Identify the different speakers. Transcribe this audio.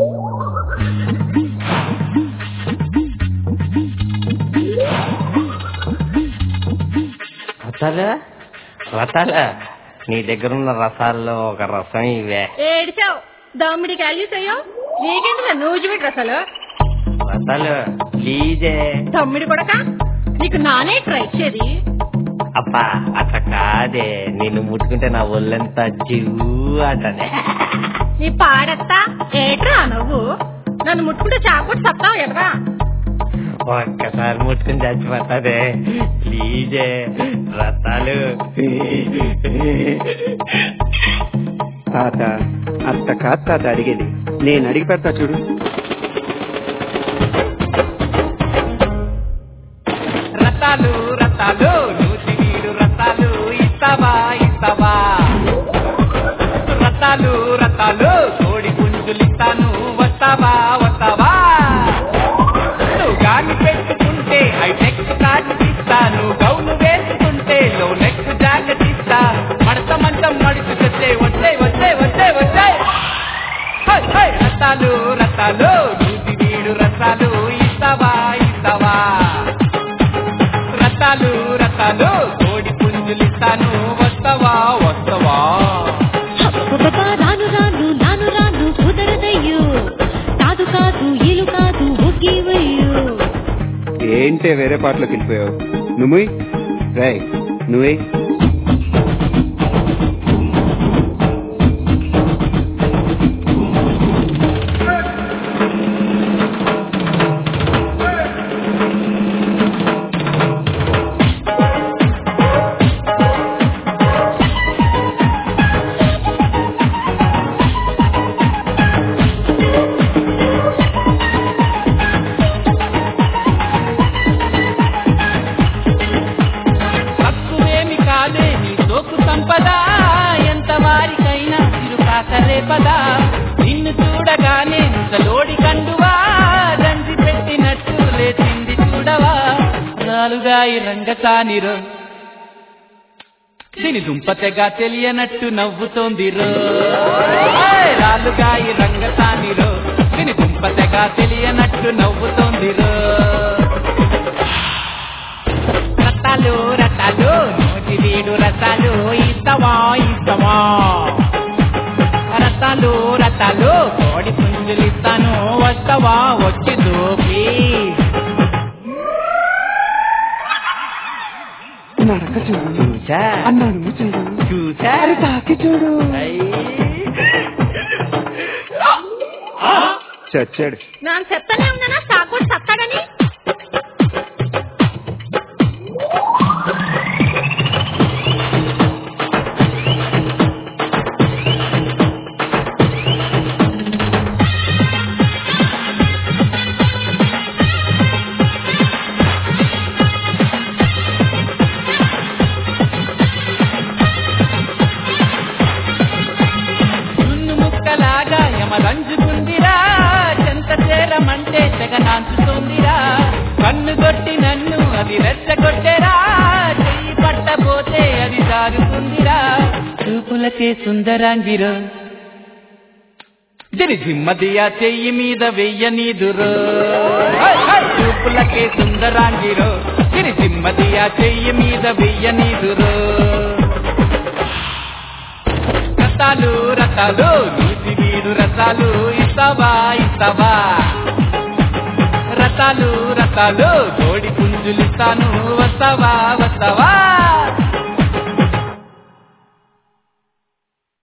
Speaker 1: రసాలు రసాలు నీ దగ్గర ఉన్న రసాల్లో ఒక రసం ఇవే
Speaker 2: ఏడిచావు దమ్మిడి క్యాలీస్ అయ్యో నీకెందుకు నూజిమిటి రసాలు
Speaker 1: రసాలు ప్లీజే
Speaker 2: తమ్మిడి కొడక నీకు నానే ట్రై ఇచ్చేది
Speaker 1: అబ్బా అట్లా కాదే నిన్ను ముట్టుకుంటే నా ఒళ్ళంతా జివ్వు అంటనే
Speaker 2: నీ పాడెత్తా ఏట్రా నువ్వు నన్ను ముట్టుకుంటే చాకుడు సత్తావు ఎడరా
Speaker 1: ఒక్కసారి ముట్టుకుని చచ్చిపోతాదే ప్లీజే రసాలు
Speaker 3: తాత అత్త కాదు తాత అడిగేది నేను అడిగి పెడతా చూడు
Speaker 4: రతాలు రతాలు నూతివీడు రతాలు ఇస్తావా ఇస్తావా రతాలు రతాలు కోడి పుంజులు ఇస్తాను వస్తావా వస్తావా నువ్వు గాలి పెట్టుకుంటే హైటెక్ కార్డు ఇస్తాను గౌను వేసుకుంటే లో నెక్ జాకెట్ ఇస్తా మడత మంచం మడిచి వచ్చే వచ్చే వచ్చే వచ్చే వచ్చే హై, హై, రతాలు రతాలు నూతివీడు రతాలు ఇస్తావా ఇస్తావా రతాలు రతాలు కోడి పుంజులు ఇస్తాను వస్తావా వస్తావా
Speaker 5: అబ్బబ్బబ్బా, రాను రాను నాను రాను కుదరదయ్యో కాదు కాదు ఇలు కాదు ఒగ్గివయ్యో
Speaker 3: ఏంటే వేరే పాటలోకి వెళ్ళిపోయావు నువ్వు రాయ్ నువ్వే
Speaker 4: తక్కువేమి కాదే నీ సోకు సంపద ఎంత వారికైనా తిరుకాకలే పదా నిన్ను చూడగానే ముసలోడి కండువా దంచి పెట్టినట్టు లేచింది చూడవా రాలుగాయి రంగసానిరో దీని దుంపతెగా తెలియనట్టు నవ్వుతోంది రో ఏయ్, రాలుగాయి రంగసానిరో దీని దుంపతెగా తెలియనట్టు నవ్వుతోంది రో రతాలు రతాలు నోటి వీడు రతాలు ఇస్తావా ఇస్తావా రతాలు రతాలు కోడి పుంజులు ఇస్తాను వస్తావా వచ్చి దూపి
Speaker 3: నరక చూడు
Speaker 1: చూసా
Speaker 3: అన్నాను చూడు
Speaker 1: చూసా
Speaker 3: అరే తాకి చూడు
Speaker 1: అయ్యి.
Speaker 3: చచ్చాడు
Speaker 2: నేను చెప్తానే ఉన్నానా చాకుడు సత్తాడని
Speaker 4: సున్ను ముక్కలాగా యమరంజుకుందిరా చెంత చేరమంటే తెగ నాంచుతోందిరా కన్ను కొట్టి నన్ను అది రెచ్చగొట్టెరా చెయ్యి పట్టబోతే అది జారుతుందిరా చూపులకే సుందరాంగిరో దిరి జిమ్మదియా చెయ్యి మీద వెయ్యనీదురో హై, హై, చూపులకే సుందరాంగిరో దిరి జిమ్మదియా చెయ్యి మీద వెయ్యనీదురో రతాలు రతాలు నూతి వీడు రతాలు ఇస్తావా ఇస్తావా రతాలు రతాలు కోడి పుంజులు ఇస్తాను వస్తావా వస్తావా